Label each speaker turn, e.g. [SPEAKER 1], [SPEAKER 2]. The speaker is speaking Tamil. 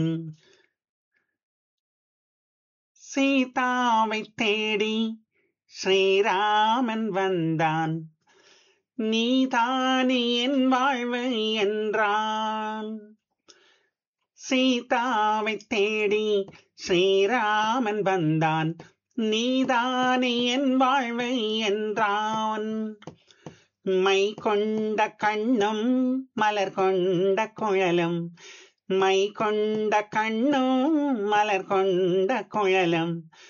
[SPEAKER 1] சீதாவைத் தேடி ஸ்ரீராமன் வந்தான் நீதானே என் வாழ்வு என்றான் சீதாவைத் தேடி ஸ்ரீராமன் வந்தான் நீதானே என் வாழ்வு என்றான் மை கொண்ட கண்ணும் மலர் கொண்ட குழலும் மை கொண்ட கண்ணும் மலர் கொண்ட குழலும்